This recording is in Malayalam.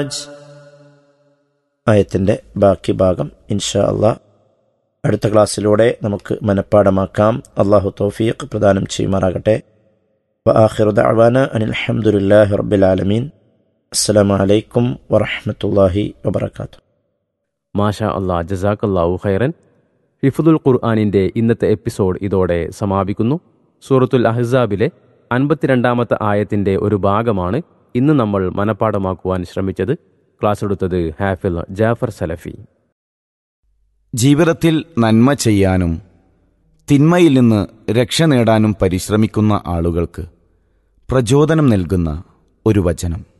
ആയത്തിൻ്റെ ബാക്കി ഭാഗം ഇൻഷാ അള്ളാഹ് അടുത്ത ക്ലാസ്സിലൂടെ നമുക്ക് മനഃപ്പാടമാക്കാം അള്ളാഹു തൗഫീഖ് പ്രദാനം ചെയ്യുമാറാകട്ടെ وآخر دعوانا أن الحمد لله رب العالمين السلام عليكم ورحمة الله وبركاته മാഷാ അള്ളാ ജസാക്കല്ലാഹു ഖൈറൻ ഹിഫുദുൽ ഖുർആാനിൻ്റെ ഇന്നത്തെ എപ്പിസോഡ് ഇതോടെ സമാപിക്കുന്നു സൂറത്തുൽ അഹ്സാബിലെ അൻപത്തിരണ്ടാമത്തെ ആയത്തിൻ്റെ ഒരു ഭാഗമാണ് ഇന്ന് നമ്മൾ മനഃപ്പാടമാക്കുവാൻ ശ്രമിച്ചത് ക്ലാസ് എടുത്തത് ഹാഫിൽ ജാഫർ സലഫി ജീവിതത്തിൽ നന്മ ചെയ്യാനും തിന്മയിൽ നിന്ന് രക്ഷ നേടാനും പരിശ്രമിക്കുന്ന ആളുകൾക്ക് പ്രചോദനം നൽകുന്ന ഒരു വചനം